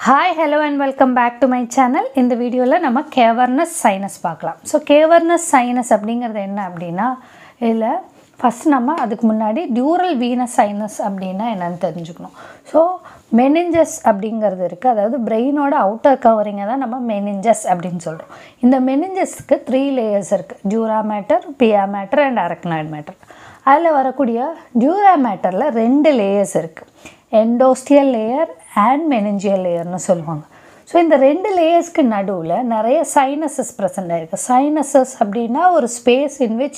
Hi hello and welcome back to my channel இந்த வீடியோவில் நம்ம கேவர்னஸ் சைனஸ் பார்க்கலாம் ஸோ கேவர்னஸ் சைனஸ் அப்படிங்கிறது என்ன அப்படின்னா இதில் ஃபஸ்ட் நம்ம அதுக்கு முன்னாடி டியூரல் வீனஸ் சைனஸ் அப்படின்னா என்னன்னு தெரிஞ்சுக்கணும் ஸோ மெனிஞ்சஸ் அப்படிங்கிறது இருக்குது அதாவது பிரெயினோட அவுட்டர் கவரிங்கை தான் நம்ம மெனிஞ்சஸ் அப்படின்னு சொல்கிறோம் இந்த மெனிஞ்சஸ்க்கு த்ரீ லேயர்ஸ் இருக்குது dura mater pia mater and arachnoid mater அதில் வரக்கூடிய டியூரா மேட்டரில் ரெண்டு லேயர்ஸ் இருக்குது எண்டோஸ்டியல் லேயர் அண்ட் மெனஞ்சியல் லேயர்னு சொல்லுவாங்க ஸோ இந்த ரெண்டு லேயர்ஸ்க்கு நடுவில் நிறைய சைனஸஸ் ப்ரெசென்ட் ஆகிருக்கு சைனஸஸ் அப்படின்னா ஒரு space in which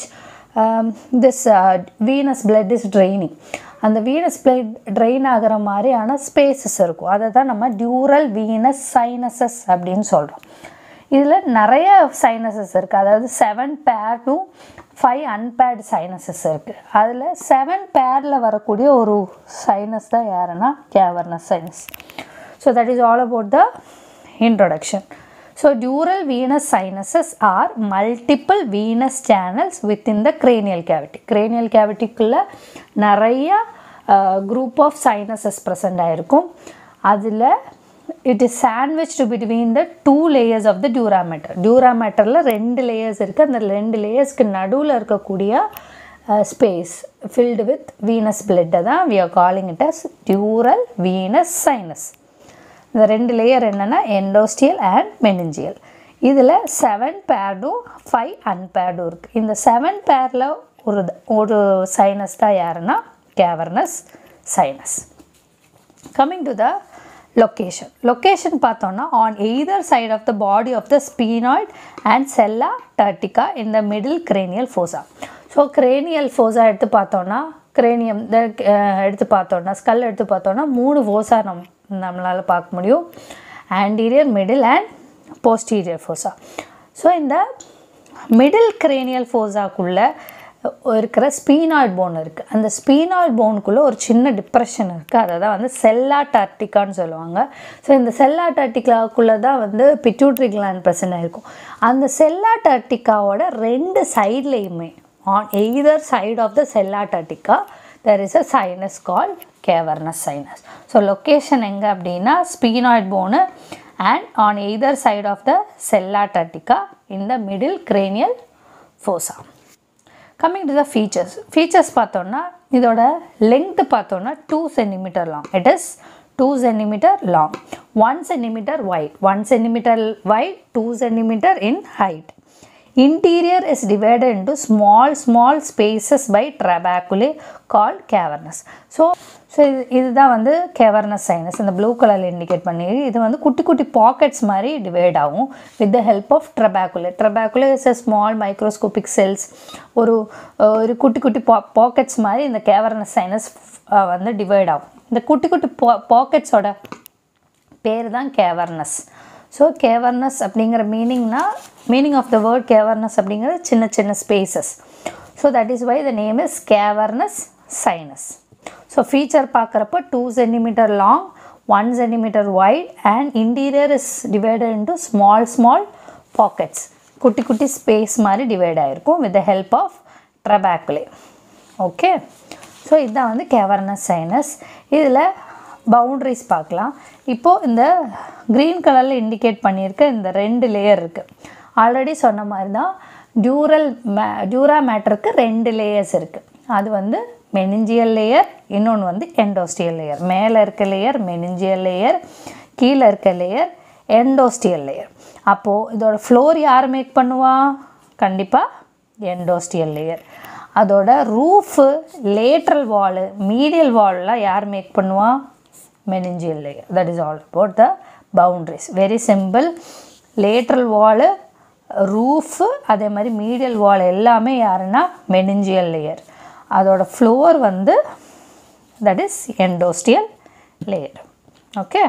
this venous blood is draining அந்த வீனஸ் பிளட் ட்ரெயின் ஆகிற மாதிரியான ஸ்பேசஸ் இருக்கும் அதை தான் நம்ம டியூரல் வீனஸ் சைனஸஸ் அப்படின்னு சொல்கிறோம் இதில் நிறைய சைனஸஸ் இருக்குது அதாவது செவன் பேர்டும் ஃபைவ் அன்பேர்டு சைனஸஸ் இருக்குது அதில் செவன் பேரில் வரக்கூடிய ஒரு சைனஸ் தான் யாருன்னா cavernous sinus so that is all about the introduction so dural venous sinuses are multiple venous channels within the cranial cavity cranial கேவிட்டிக்குள்ளே நிறைய குரூப் ஆஃப் சைனஸஸ் ப்ரெசண்ட் ஆகிருக்கும் அதில் it is sandwiched between the two layers of the dura mater டியூராமேட்டரில் ரெண்டு layers இருக்குது அந்த ரெண்டு லேயர்ஸ்க்கு நடுவில் இருக்கக்கூடிய ஸ்பேஸ் ஃபில்டு வித் வீனஸ் பிளட்டை தான் we are calling it as dural venous sinus இந்த ரெண்டு லேயர் என்னென்னா எண்டோஸ்டியல் அண்ட் மெனிஞ்சியல் இதில் செவன் பேர்டும் ஃபைவ் அன்பேர்டும் இருக்குது இந்த செவன் பேரில் ஒரு ஒரு சைனஸ் தான் யாருன்னா cavernous sinus coming to the location location பார்த்தோன்னா on either side of the body of the sphenoid and sella turcica in the middle cranial fossa so cranial fossa எடுத்து பார்த்தோன்னா கிரேனியம் எடுத்து பார்த்தோன்னா ஸ்கல் எடுத்து பார்த்தோன்னா மூணு ஃபோசா நம் நம்மளால் பார்க்க முடியும் anterior middle and posterior fossa so இந்த மிடில் கிரேனியல் ஃபோசாக்குள்ளே இருக்கிற ஸ்பீனாய்ட் போன் இருக்குது அந்த ஸ்பீனாய்ட் போனுக்குள்ளே ஒரு சின்ன டிப்ரெஷன் இருக்குது அதை தான் வந்து செல்லா டார்டிகான்னு சொல்லுவாங்க ஸோ இந்த செல்லா டார்டிகாக்குள்ளே தான் வந்து பிட்யூட்ரி கிளாண்ட் ப்ரெசன்ட் ஆகிருக்கும் அந்த செல்லா டார்டிகாவோட ரெண்டு சைட்லேயுமே on either side of the sella turcica there is a sinus call cavernous sinus so location எங்கே அப்படின்னா sphenoid bone and on either side of the sella turcica in the middle cranial fossa coming to the features features பார்த்தோன்னா இதோட length பார்த்தோன்னா two centimetre long it is two centimetre long one centimetre wide one centimetre wide two centimetre in height interior is divided into small small spaces by trabeculae called cavernous so so இது இதுதான் வந்து cavernous sinus இந்த blue கலரில் indicate பண்ணி இது வந்து குட்டி குட்டி பாக்கெட்ஸ் மாதிரி டிவைட் ஆகும் with the help of trabeculae trabeculae is a small microscopic cells ஒரு ஒரு குட்டி குட்டி பா பாக்கெட்ஸ் மாதிரி இந்த கேவர்னஸ் சைனஸ் வந்து டிவைட் ஆகும் இந்த குட்டி குட்டி பா பாக்கெட்ஸோட பேர் தான் கேவர்னஸ் ஸோ கேவர்னஸ் அப்படிங்கிற மீனிங்னா meaning of the word cavernous அப்படிங்கிறது சின்ன சின்ன spaces so that is why the name is cavernous sinus so feature பார்க்குறப்ப two centimetre long one centimetre wide and interior is divided into small small pockets குட்டி குட்டி space மாதிரி divide ஆகிருக்கும் with the help of trabeculae okay so இதுதான் வந்து cavernous sinus இதில் boundaries பார்க்கலாம் இப்போது இந்த க்ரீன் கலரில் இண்டிகேட் பண்ணியிருக்க இந்த ரெண்டு லேயர் இருக்குது ஆல்ரெடி சொன்ன மாதிரி தான் டியூரல் மே டியூரா மேட்டருக்கு ரெண்டு லேயர்ஸ் இருக்குது அது வந்து மெனிஞ்சியல் லேயர் இன்னொன்று வந்து எண்டோஸ்டியல் லேயர் மேலே இருக்க லேயர் மெனிஞ்சியல் லேயர் கீழே இருக்க லேயர் எண்டோஸ்டியல் லேயர் அப்போது இதோட ஃப்ளோர் யார் மேக் பண்ணுவா கண்டிப்பாக எண்டோஸ்டியல் லேயர் அதோட ரூஃபு லேட்ரல் வாலு மீடியல் வால்லாம் யார் மேக் பண்ணுவா meningeal layer that is all about the boundaries very simple lateral wall roof அதே மாதிரி மீடியல் வால் எல்லாமே யாருன்னா மெனிஞ்சியல் லேயர் அதோட ஃப்ளோர் வந்து that is endosteal layer okay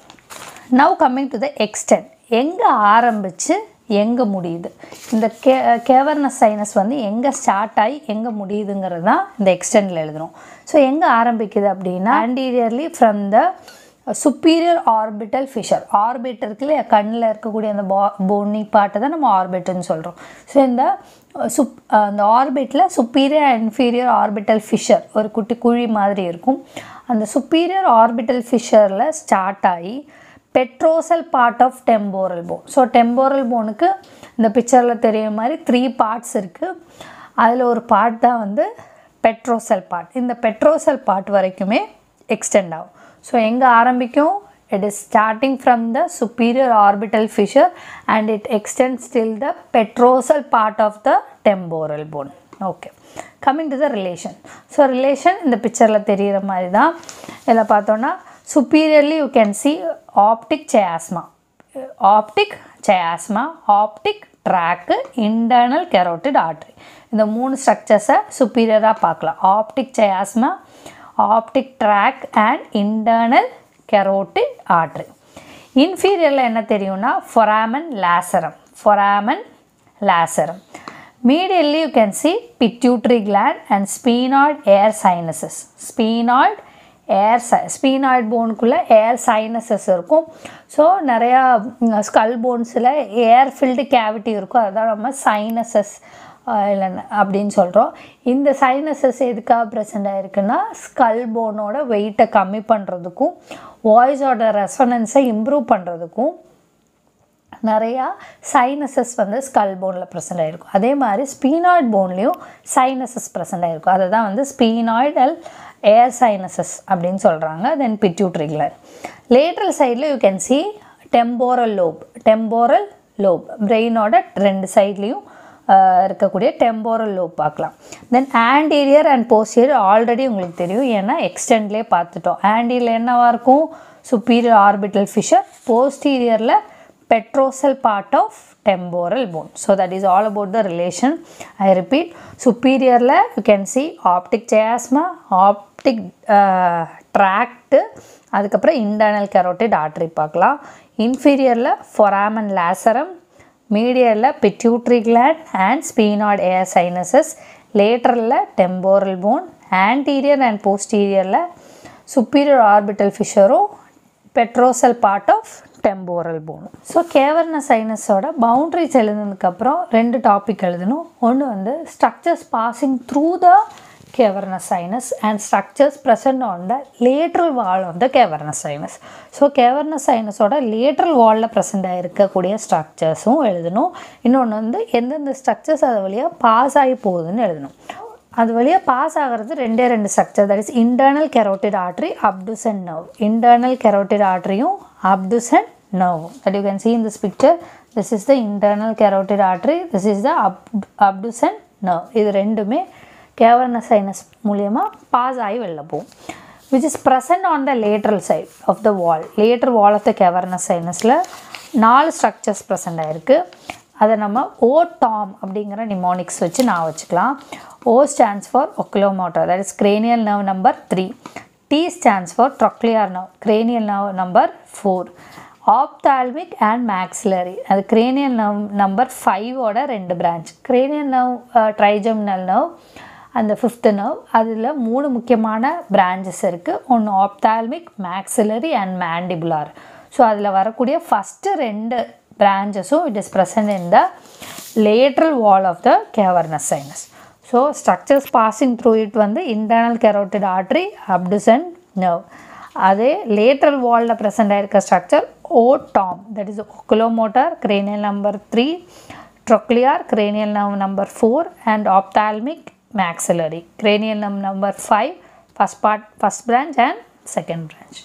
now coming to the extent எங்கே ஆரம்பித்து எங்கே முடியுது இந்த கே கேவர்னஸ் சைனஸ் வந்து எங்கே ஸ்டார்ட் ஆகி எங்கே முடியுதுங்கிறது தான் இந்த எக்ஸ்டெண்டில் எழுதுகிறோம் ஸோ எங்கே ஆரம்பிக்குது அப்படின்னா anteriorly from the superior orbital fissure orbit இருக்குல்ல கண்ணில் இருக்கக்கூடிய அந்த பா போனி பாட்டை தான் நம்ம ஆர்பிட்டுன்னு சொல்கிறோம் ஸோ இந்த சுப் அந்த ஆர்பிட்டில் superior and inferior orbital fissure ஒரு குட்டி குழி மாதிரி இருக்கும் அந்த சுப்பீரியர் ஆர்பிட்டல் ஃபிஷரில் ஸ்டார்ட் ஆகி petrosal part of temporal bone so temporal போனுக்கு இந்த பிக்சரில் தெரிய மாதிரி த்ரீ பார்ட்ஸ் இருக்குது அதில் ஒரு பார்ட் தான் வந்து பெட்ரோசல் பார்ட் இந்த பெட்ரோசல் பார்ட் வரைக்குமே எக்ஸ்டெண்ட் ஆகும் ஸோ எங்கே ஆரம்பிக்கும் it is starting from the superior orbital fissure and it extends till the petrosal part of the temporal bone okay coming to the relation so relation இந்த பிக்சரில் தெரிகிற மாதிரி தான் இதில் பார்த்தோன்னா superiorly you can see optic chiasma optic chiasma optic tract internal carotid artery இந்த மூணு ஸ்ட்ரக்சர்ஸை சுப்பீரியராக பார்க்கலாம் optic chiasma optic tract and internal carotid artery இன்ஃபீரியரில் என்ன தெரியும்னா foramen lacerum foramen lacerum medially you can see pituitary gland and sphenoid air sinuses sphenoid air சை sphenoid போனுக்குள்ளே ஏர் சைனஸஸ் இருக்கும் ஸோ நிறையா ஸ்கல் போன்ஸில் ஏர் ஃபில்டு கேவிட்டி இருக்கும் அதுதான் நம்ம சைனஸஸ் இல்லை அப்படின்னு சொல்கிறோம் இந்த சைனஸஸ் எதுக்காக ப்ரெசென்ட் ஆகிருக்குன்னா ஸ்கல் போனோட வெயிட்டை கம்மி பண்ணுறதுக்கும் வாய்ஸோட ரெசனன்ஸை இம்ப்ரூவ் பண்ணுறதுக்கும் நிறையா சைனசஸ் வந்து ஸ்கல் போனில் ப்ரெசென்ட் ஆகிருக்கும் அதே மாதிரி ஸ்பீனாய்ட் போன்லேயும் சைனசஸ் ப்ரெசென்ட் ஆகிருக்கும் அதை தான் வந்து ஸ்பீனாய்டல் ஏர் சைனசஸ் அப்படின்னு சொல்கிறாங்க தென் பிட்யூட்ரி கிளாண்ட் லேட்ரல் சைடில் you can see temporal lobe temporal lobe பிரெயினோட ரெண்டு சைட்லேயும் இருக்கக்கூடிய டெம்போரல் லோப் பார்க்கலாம் then anterior and posterior already உங்களுக்கு தெரியும் ஏன்னா எக்ஸ்டெண்ட்லேயே பார்த்துட்டோம் ஆன்டீரியர் என்னவாக இருக்கும் சுப்பீரியர் ஆர்பிட்டல் ஃபிஷர் போஸ்டீரியரில் petrosal part of temporal bone. So that is all about the relation. I repeat, superior la you can see optic chiasma, optic uh, tract, அதுக்கப்புறம் internal carotid artery பார்க்கலாம் இன்ஃபீரியரில் foramen lacerum மீடியரில் pituitary gland and sphenoid air sinuses லேட்டரில் temporal bone anterior and போஸ்டீரியரில் superior orbital ஃபிஷரும் petrosal part of temporal bone so cavern சைனஸோட boundaries எழுதுனதுக்கப்புறம் ரெண்டு டாபிக் எழுதணும் ஒன்று வந்து structures passing through the cavernous sinus and structures present on the lateral wall of the cavernous sinus so cavernous சைனஸோட lateral வாலில் present ஆகிருக்கக்கூடிய ஸ்ட்ரக்சர்ஸும் எழுதணும் இன்னொன்று வந்து எந்தெந்த ஸ்ட்ரக்சர்ஸ் அது வழியாக பாஸ் ஆகி போகுதுன்னு எழுதணும் அது வழியாக பாஸ் ஆகிறது ரெண்டே ரெண்டு structure that is internal carotid artery abducens nerve internal carotid ஆர்ட்ரியும் abducens nerve that you can see in this picture this is the internal carotid artery this is the ab abducent nerve இது ரெண்டுமே கேவர்ன sinus மூலியமாக pass ஆகி வெளில போகும் which is present on the lateral side of the wall lateral wall of the cavern சைனஸில் நாலு structures present ஆகிருக்கு அதை நம்ம ஓ டாம் அப்படிங்கிற நிமோனிக்ஸ் வச்சு நான் வச்சுக்கலாம் O stands for oculomotor that is cranial nerve number three T stands for trochlear nerve cranial nerve number four ophthalmic and maxillary அது கிரேனியல் நர்வ் நம்பர் ஃபைவோட ரெண்டு branch cranial nerve trigeminal nerve அந்த fifth nerve அதில் மூணு முக்கியமான branches இருக்குது ஒன்று ophthalmic maxillary and mandibular so அதில் வரக்கூடிய ஃபஸ்ட்டு ரெண்டு பிரான்ச்சஸும் it is present in the lateral wall of the cavernous sinus so structures passing through it வந்து internal carotid artery abducens nerve அதே லேட்ரல் வாலில் ப்ரெசென்ட் ஆயிருக்க structure O Tom that is oculomotor cranial number three trochlear cranial nerve number four and ophthalmic maxillary cranial nerve number 5 first part first branch and second branch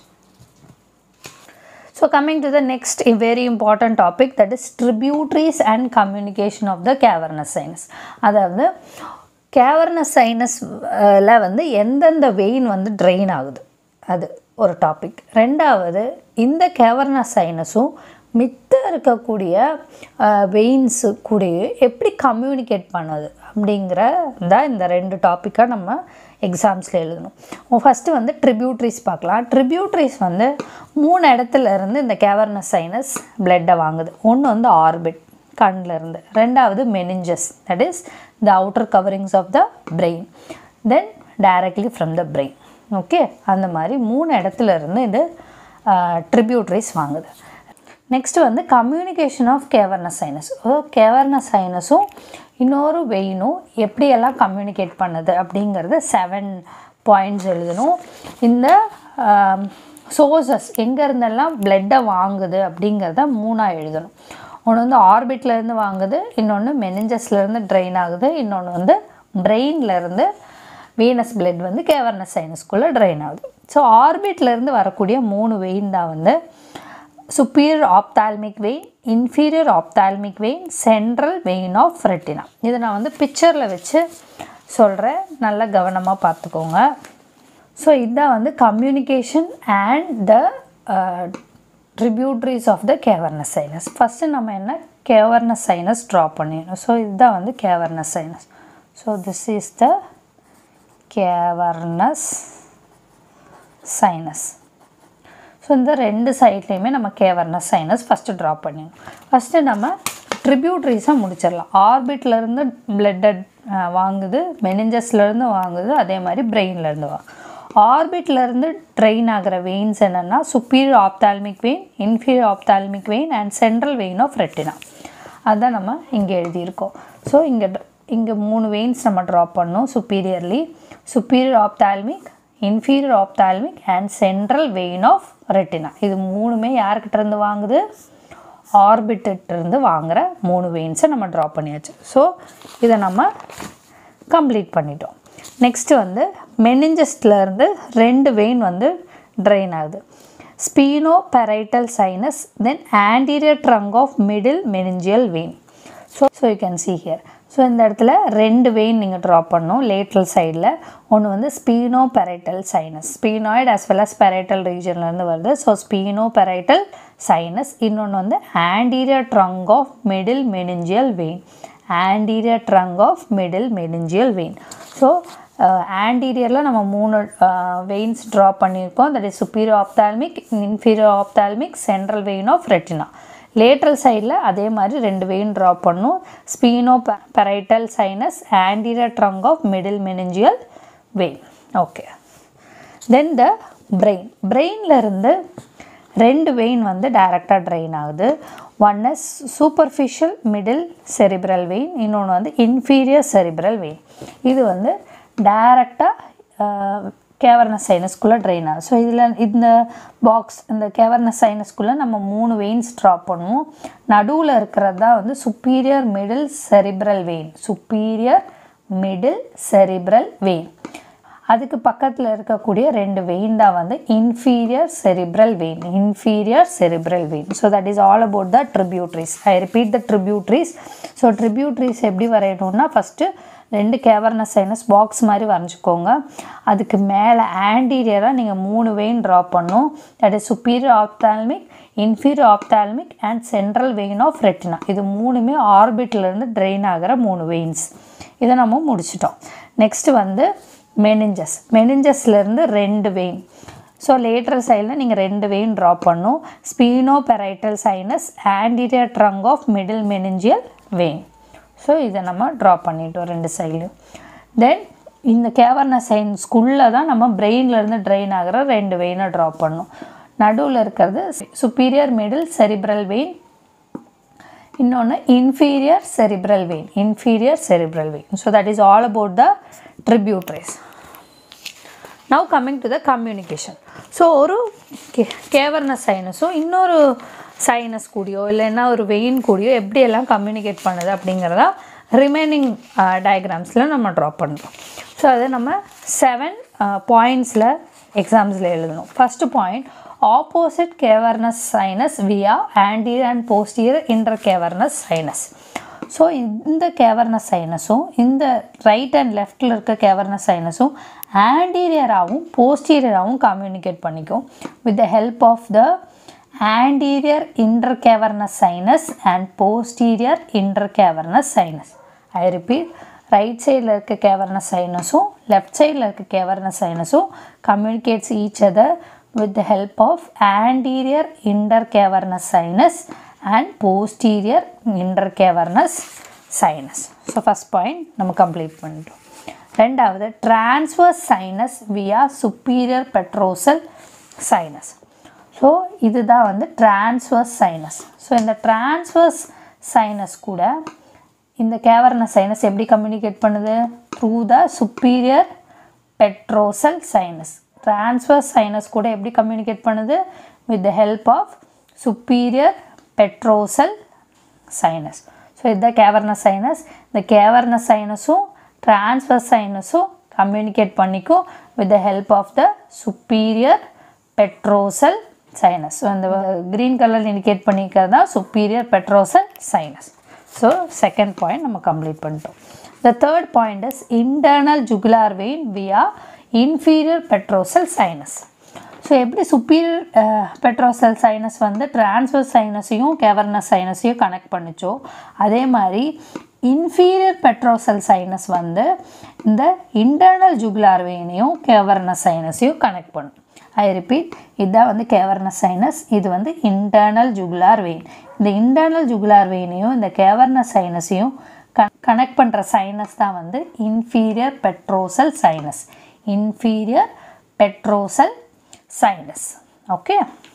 so coming to the next a very important topic that is tributaries and communication of the cavernous sinus அதாவது cavernous சைனஸில் வந்து எந்தெந்த vein வந்து drain ஆகுது அது ஒரு topic ரெண்டாவது இந்த கேவர்னஸ் சைனஸும் மித்த இருக்கக்கூடிய வெயின்ஸு கூட எப்படி கம்யூனிகேட் பண்ணுது அப்படிங்கிற தான் இந்த ரெண்டு டாப்பிக்காக நம்ம எக்ஸாம்ஸில் எழுதணும் ஃபஸ்ட்டு வந்து ட்ரிபியூட்ரிஸ் பார்க்கலாம் ட்ரிபியூட்ரிஸ் வந்து மூணு இடத்துல இருந்து இந்த கேவர்னஸ் சைனஸ் பிளட்டை வாங்குது ஒன்று வந்து ஆர்பிட் கண்ணில் இருந்து ரெண்டாவது meninges that is the outer coverings of the brain then directly from the brain okay அந்த மாதிரி மூணு இடத்துல இருந்து இது ட்ரிபியூட்ரிஸ் வாங்குது நெக்ஸ்ட்டு வந்து communication of cavernous sinus cavernous சைனஸும் இன்னொரு வெயினும் எப்படியெல்லாம் கம்யூனிகேட் பண்ணுது அப்படிங்கிறது செவன் பாயிண்ட்ஸ் எழுதணும் இந்த சோர்சஸ் எங்கே இருந்தெல்லாம் பிளட்டை வாங்குது அப்படிங்கிறத மூணாக எழுதணும் ஒன்று வந்து ஆர்பிட்லேருந்து வாங்குது இன்னொன்று மெனிஞ்சஸ்லேருந்து ட்ரெயின் ஆகுது இன்னொன்று வந்து பிரெயின்லேருந்து வீனஸ் பிளட் வந்து கேவர்னஸ் சைனஸ்குள்ளே ட்ரெயின் ஆகுது ஸோ ஆர்பிட்லேருந்து வரக்கூடிய மூணு வெயின் தான் வந்து superior ophthalmic vein inferior ophthalmic vein central vein of retina இதை நான் வந்து பிக்சரில் வச்சு சொல்கிறேன் நல்லா கவனமாக பார்த்துக்கோங்க ஸோ இதுதான் வந்து communication and the tributaries of the cavernous sinus first நம்ம என்ன கேவர்னஸ் சைனஸ் ட்ரா பண்ணிடணும் ஸோ இதுதான் வந்து cavernous sinus so this is the cavernous sinus so இந்த ரெண்டு சைட்லேயுமே நம்ம கேவர்னஸ் சைனஸ் ஃபஸ்ட்டு ட்ரா பண்ணிடணும் ஃபஸ்ட்டு நம்ம ட்ரிபியூட்ரிஸாக முடிச்சிடலாம் ஆர்பிட்லேருந்து பிளட்டை வாங்குது மெனிஞ்சஸ்லேருந்து வாங்குது அதே மாதிரி பிரெயின்லேருந்து வாங்க ஆர்பிட்லேருந்து ட்ரெயின் ஆகிற வெயின்ஸ் என்னென்னா superior ophthalmic vein inferior ophthalmic vein and central vein of retina அதுதான் நம்ம இங்கே எழுதியிருக்கோம் ஸோ இங்கே இங்கே மூணு வெயின்ஸ் நம்ம ட்ரா பண்ணோம் superiorly superior ophthalmic inferior ophthalmic and central vein of retina இது மூணுமே யார்கிட்ட இருந்து வாங்குது ஆர்பிட்டிட்ட இருந்து வாங்குற மூணு வெயின்ஸை நம்ம ட்ரா பண்ணியாச்சு ஸோ இதை நம்ம கம்ப்ளீட் பண்ணிட்டோம் நெக்ஸ்ட்டு வந்து மெனிஞ்சஸ்ட்லேருந்து ரெண்டு வெயின் வந்து ட்ரெயின் ஆகுது sphenoparietal sinus then anterior trunk of middle meningeal vein so so you can see here so இந்த இடத்துல ரெண்டு வெயின் நீங்கள் ட்ரா பண்ணணும் லேட்ரல் சைடில் ஒன்று வந்து sphenoparietal sinus sphenoid as well as parietal ரீஜன்லேருந்து வருது ஸோ ஸ்பீனோ பெரைட்டல் சைனஸ் இன்னொன்று வந்து anterior trunk of middle meningeal vein anterior trunk of middle meningeal vein so ஆன்டீரியரில் நம்ம மூணு வெயின்ஸ் ட்ரா பண்ணியிருக்கோம் that is superior ophthalmic inferior ophthalmic central vein of retina lateral சைடில் அதே மாதிரி ரெண்டு வெயின் ட்ரா பண்ணும் sphenoparietal sinus anterior trunk of middle meningeal vein okay then the brain பிரெயின்லேருந்து ரெண்டு வெயின் வந்து டைரெக்டாக ட்ரெயின் ஆகுது one is superficial middle cerebral vein இன்னொன்று வந்து இன்ஃபீரியர் செரிப்ரல் வெயின் இது வந்து டைரெக்டாக கேவர்னஸ் சைனஸ்குள்ளே ட்ரெயின் ஆகும் ஸோ இதில் இந்த பாக்ஸ் இந்த கேவர்னஸ் சைனஸ்குள்ளே நம்ம மூணு வெயின்ஸ் ட்ராப் பண்ணுவோம் நடுவில் இருக்கிறது தான் வந்து superior middle cerebral vein superior middle cerebral vein அதுக்கு பக்கத்தில் இருக்கக்கூடிய ரெண்டு வெயின் தான் வந்து inferior cerebral vein inferior cerebral vein so that is all about the tributaries I repeat the tributaries so tributaries எப்படி வரையணும்னா ஃபஸ்ட்டு ரெண்டு கேவர்னஸ் சைனஸ் பாக்ஸ் மாதிரி வரைஞ்சிக்கோங்க அதுக்கு மேலே ஆன்டீரியராக நீங்கள் மூணு வெயின் ட்ரா பண்ணும் that is superior ophthalmic inferior ophthalmic and central vein of retina இது மூணுமே ஆர்பிட்லேருந்து ட்ரெயின் ஆகிற மூணு வெயின்ஸ் இதை நம்ம முடிச்சிட்டோம் நெக்ஸ்ட்டு வந்து மெனிஞ்சஸ் மெனிஞ்சஸ்லேருந்து ரெண்டு வெயின் ஸோ லேட்டர் சைடில் நீங்கள் ரெண்டு வெயின் ட்ரா பண்ணும் sphenoparietal sinus anterior trunk of middle meningeal vein so இதை நம்ம ட்ரா பண்ணிட்டோம் ரெண்டு சைட்லையும் தென் இந்த கேவர்ன சைன்ஸ்குள்ளே தான் நம்ம பிரெயின்லேருந்து ட்ரெயின் ஆகிற ரெண்டு வெயினை ட்ரா பண்ணோம் நடுவில் இருக்கிறது சுப்பீரியர் மிடில் செரிப்ரல் வெயின் இன்னொன்று inferior cerebral vein inferior cerebral vein so that is all about the tributaries now coming to the communication so ஒரு கே கேவர்னஸ் சைனஸும் இன்னொரு சைனஸ் கூடியோ இல்லைன்னா ஒரு வெயின் கூடியோ எப்படியெல்லாம் கம்யூனிகேட் பண்ணுது அப்படிங்கிறதா ரிமைனிங் டயக்ராம்ஸில் நம்ம ட்ரா பண்ணுறோம் ஸோ அதை நம்ம செவன் பாயிண்ட்ஸில் எக்ஸாம்ஸில் எழுதணும் first point opposite cavernous sinus via anterior and posterior intercavernous sinus so இந்த கேவர்னஸ் சைனஸும் இந்த ரைட் அண்ட் லெஃப்டில் இருக்க கேவர்னஸ் சைனஸும் ஆன்டீரியராகவும் போஸ்டீரியராகவும் கம்யூனிகேட் பண்ணிக்கும் with the help of the anterior intercavernous sinus and posterior intercavernous sinus I repeat right சைடில் இருக்க கேவர்னஸ் சைனஸும் லெஃப்ட் சைடில் இருக்க கேவர்னஸ் சைனஸும் communicates each other with the help of anterior intercavernous sinus and posterior intercavernous sinus. So first point நம்ம complete பண்ணிட்டோம் ரெண்டாவது transverse sinus via superior petrosal sinus. So இதுதான் வந்து transverse sinus. ஸோ இந்த transverse sinus கூட இந்த cavernous sinus எப்படி communicate பண்ணுது through the superior petrosal sinus transverse sinus கூட எப்படி கம்யூனிகேட் பண்ணுது with the help of superior petrosal sinus so இதுதான் கேவர்னஸ் சைனஸ் இந்த கேவர்னஸ் சைனஸும் ட்ரான்ஸ்வர்ஸ் சைனஸும் கம்யூனிகேட் பண்ணிக்கும் with the help of the superior petrosal sinus so இந்த க்ரீன் கலர் இண்டிகேட் பண்ணிக்கிறது தான் superior petrosal sinus so second point நம்ம complete பண்ணிட்டோம் the third point is internal jugular vein via inferior petrosal sinus so எப்படி superior petrosal sinus வந்து transverse சைனஸையும் cavernous சைனஸையும் connect பண்ணிச்சோ அதே மாதிரி இன்ஃபீரியர் பெட்ரோசல் சைனஸ் வந்து இந்த இன்டர்னல் ஜுகுலார் வெயினையும் கேவர்னஸ் சைனஸையும் கனெக்ட் பண்ணும் ஐ ரிப்பீட் இதுதான் வந்து கேவர்னஸ் சைனஸ் இது வந்து இன்டர்னல் ஜுகுலார் வெயின் இந்த இன்டர்னல் ஜுகுலார் வெயினையும் இந்த கேவர்னஸ் சைனஸையும் கனெக்ட் பண்ணுற சைனஸ் தான் வந்து inferior petrosal sinus inferior petrosal sinus okay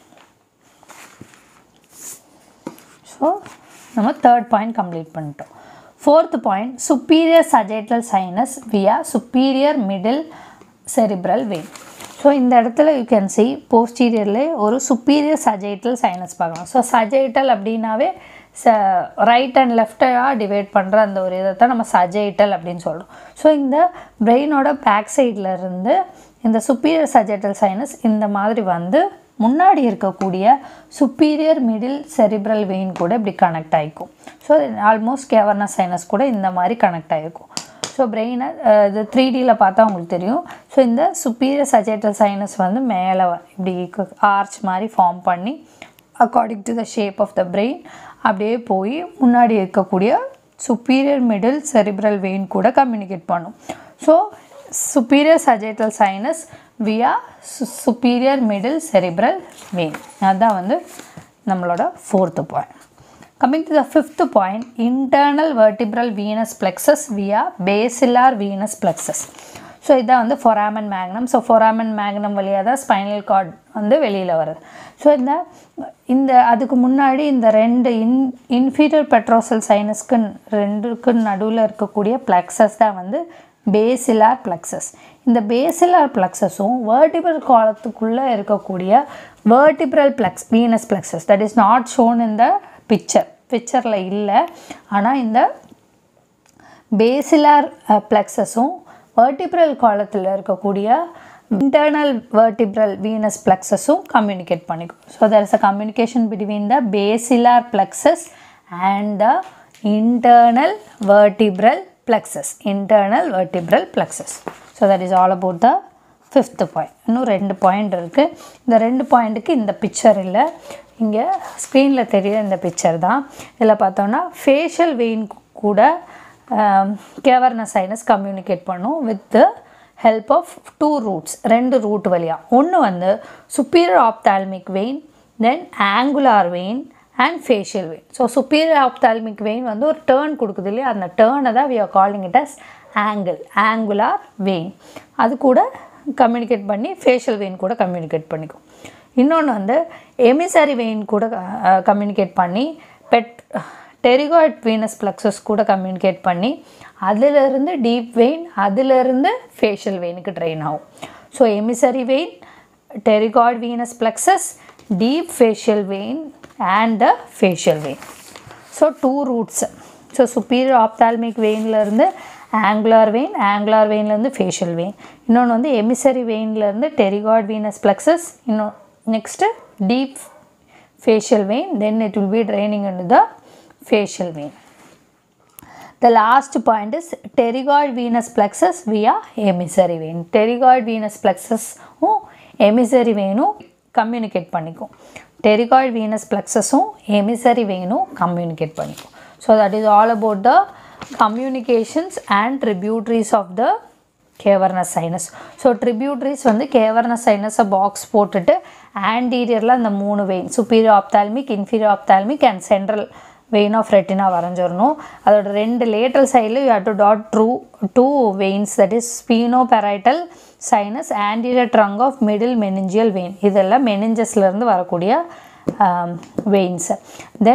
so நம்ம தேர்ட் பாயிண்ட் கம்ப்ளீட் பண்ணிட்டோம் fourth point superior sagittal sinus via superior middle cerebral vein so இந்த இடத்துல யூ கேன் சி போஸ்டீரியர்லேயே ஒரு சுப்பீரியர் சஜைட்டல் சைனஸ் பார்க்கலாம் ஸோ சஜைட்டல் அப்படின்னாவே ச ரைட் அண்ட் லெஃப்டாக டிவைட் பண்ணுற அந்த ஒரு இதை தான் நம்ம சஜைட்டல் அப்படின்னு சொல்கிறோம் ஸோ இந்த பிரெயினோட பேக் சைடில் இருந்து இந்த சுப்பீரியர் சஜைட்டல் சைனஸ் இந்த மாதிரி வந்து முன்னாடி இருக்கக்கூடிய சுப்பீரியர் மிடில் செரிப்ரல் வெயின் கூட இப்படி கனெக்ட் ஆகிக்கும் ஸோ ஆல்மோஸ்ட் கேவர்னஸ் சைனஸ் கூட இந்த மாதிரி கனெக்ட் ஆகிருக்கும் ஸோ பிரெயினை இது த்ரீ டியில் பார்த்தா உங்களுக்கு தெரியும் ஸோ இந்த சுப்பீரியர் சஜேட்டல் சைனஸ் வந்து மேலே இப்படி ஆர்ச் மாதிரி ஃபார்ம் பண்ணி according to the shape of the brain அப்படியே போய் முன்னாடி இருக்கக்கூடிய சுப்பீரியர் மிடில் செரிப்ரல் வெயின் கூட கம்யூனிகேட் பண்ணும் so superior sagittal sinus via superior middle cerebral vein அதுதான் வந்து நம்மளோட fourth point coming to the fifth point internal vertebral venous plexus via basilar venous plexus so இதான் வந்து foramen magnum so foramen magnum வழியாக தான் spinal card வந்து வெளியில் வருது ஸோ இந்த இந்த அதுக்கு முன்னாடி இந்த ரெண்டு இன் இன்ஃபீரியர் பெட்ரோசல் சைனஸ்க்கு ரெண்டுக்கு நடுவில் இருக்கக்கூடிய பிளெக்ஸஸ் தான் வந்து பேசிலார் பிளெக்ஸஸ் இந்த பேசிலார் பிளெக்ஸஸும் வேர்டிபிள் காலத்துக்குள்ளே இருக்கக்கூடிய வேர்டிபிரல் பிளெக்ஸ் venous plexus that is not shown in the picture பிக்சரில் இல்லை ஆனால் இந்த பேசிலார் பிளெக்ஸஸும் வேர்டிப்ரல் காலத்தில் இருக்கக்கூடிய இன்டர்னல் வேர்டிப்ரல் வீனஸ் பிளெக்ஸஸும் கம்யூனிகேட் பண்ணிக்கும் so there is a communication between the basilar plexus and the internal vertebral plexus internal vertebral plexus so that is all about the fifth point இன்னும் ரெண்டு point இருக்குது இந்த ரெண்டு பாயிண்ட்டுக்கு இந்த பிக்சர் இல்லை இங்கே ஸ்க்ரீனில் தெரியுற இந்த பிக்சர் தான் இதில் பார்த்தோன்னா ஃபேஷியல் வெயின் கூட கேவர்ன சைனஸ் கம்யூனிகேட் பண்ணும் with the help of two roots ரெண்டு ரூட் வழியாக ஒன்று வந்து superior ophthalmic vein then angular vein and facial vein so superior ophthalmic vein வந்து ஒரு டேர்ன் கொடுக்குது இல்லையா அந்த டேர்னை தான் we are calling it as angle angular vein அது கூட கம்யூனிகேட் பண்ணி ஃபேஷியல் வெயின் கூட கம்யூனிகேட் பண்ணிக்கும் இன்னொன்று வந்து எமிசரி வெயின் கூட கம்யூனிகேட் பண்ணி பெட் டெரிகாய்ட் வீனஸ் ப்ளக்ஸஸ் கூட கம்யூனிகேட் பண்ணி அதிலிருந்து டீப் வெயின் அதிலிருந்து ஃபேஷியல் வெயினுக்கு ட்ரெயின் ஆகும் so emissary vein pterygoid venous plexus deep facial vein and the facial vein so two roots so superior ophthalmic வெயின்லேருந்து angular vein angular வெயின்லேருந்து facial vein இன்னொன்று வந்து எமிசரி வெயின்லேருந்து டெரிகாய்ட் வீனஸ் ப்ளக்ஸஸ் இன்னொன்று next deep facial vein then it will be draining in the facial vein The last point is pterygoid venous plexus via emissary vein. Pterygoid venous plexus emissary vein communicate பண்ணிக்கும் pterygoid venous ப்ளக்ஸஸும் emissary வெயினும் communicate பண்ணிக்கும் so that is all about the communications and tributaries of the cavernous sinus so tributaries வந்து cavernous சைனஸை box போட்டுட்டு ஆன்டீரியரில் அந்த மூணு vein superior ophthalmic inferior ophthalmic and central vein of retina வரைஞ்சிடணும் அதோட ரெண்டு லேட்டல் சைடில் you have to dot draw two veins that is sphenoparietal sinus anterior trunk of middle meningeal vein இதெல்லாம் மெனிஞ்சஸ்லேருந்து வரக்கூடிய வெயின்ஸ் தென்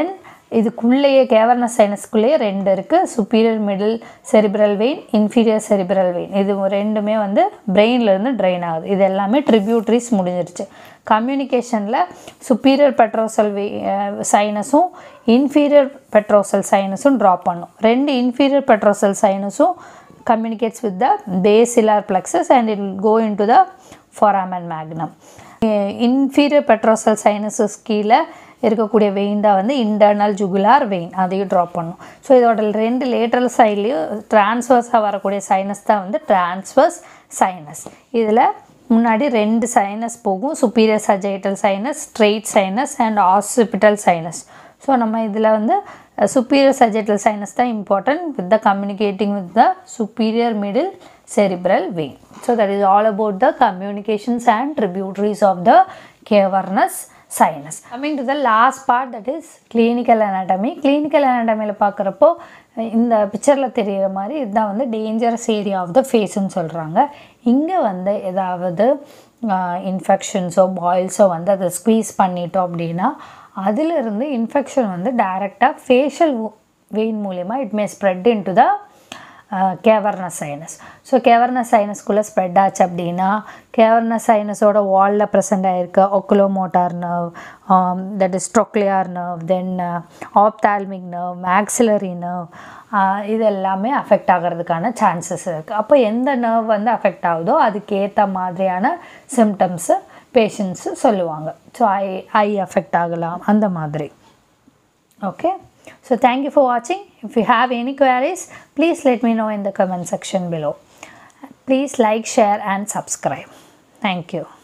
இதுக்குள்ளேயே கேவர்னஸ் சைனஸ்க்குள்ளேயே ரெண்டு இருக்குது superior middle cerebral vein inferior cerebral vein இது ரெண்டுமே வந்து பிரெயின்லேருந்து ட்ரெயின் ஆகுது இது எல்லாமே ட்ரிபியூட்ரிஸ் முடிஞ்சிருச்சு கம்யூனிகேஷனில் சுப்பீரியர் பெட்ரோசல் வெ சைனஸும் இன்ஃபீரியர் பெட்ரோசல் சைனஸும் ட்ராப் பண்ணும் ரெண்டு இன்ஃபீரியர் பெட்ரோசல் சைனஸும் communicates with the basilar plexus and it will go into the foramen magnum inferior petrosal sinuses கீழே இருக்கக்கூடிய வெயின் தான் வந்து இன்டர்னல் ஜுகுலார் வெயின் அதையும் ட்ராப் பண்ணும் ஸோ இதோட ரெண்டு லேட்ரல் சைட்லேயும் டிரான்ஸ்வர்ஸாக வரக்கூடிய சைனஸ் தான் வந்து டிரான்ஸ்வர்ஸ் சைனஸ் இதில் முன்னாடி ரெண்டு சைனஸ் போகும் superior sagittal sinus straight sinus and occipital sinus so நம்ம இதில் வந்து சுப்பீரியர் சஜைட்டல் சைனஸ் தான் important with the communicating with the superior middle cerebral vein. So that is all about the communications and tributaries of the cavernous sinus. Coming to the last part that is clinical anatomy. Clinical anatomyல பார்க்குறப்போ இந்த பிக்சரில் தெரிகிற மாதிரி இதுதான் வந்து dangerous area of the ஃபேஸ்ன்னு சொல்கிறாங்க இங்கே வந்து ஏதாவது இன்ஃபெக்ஷன்ஸோ பாயில்ஸோ வந்து அதை ஸ்குவீஸ் பண்ணிட்டோம் அப்படின்னா அதிலிருந்து இன்ஃபெக்ஷன் வந்து டைரெக்டாக ஃபேஷியல் வெயின் மூலிமா it may spread into the cavernous sinus so cavernous சைனஸ்குள்ளே ஸ்ப்ரெட் ஆச்சு அப்படின்னா கேவர்னஸ் சைனஸோட வாலில் ப்ரெசென்ட் ஆகிருக்க oculomotor nerve that is trochlear nerve then ophthalmic nerve maxillary nerve இது எல்லாமே அஃபெக்ட் ஆகிறதுக்கான சான்சஸ் இருக்குது அப்போ எந்த நர்வ் வந்து அஃபெக்ட் ஆகுதோ அதுக்கேற்ற மாதிரியான சிம்டம்ஸு பேஷண்ட்ஸு சொல்லுவாங்க ஸோ ஐ ஐ அஃபெக்ட் ஆகலாம் அந்த மாதிரி okay so thank you for watching if you have any queries please let me know in the comment section below please like share and subscribe thank you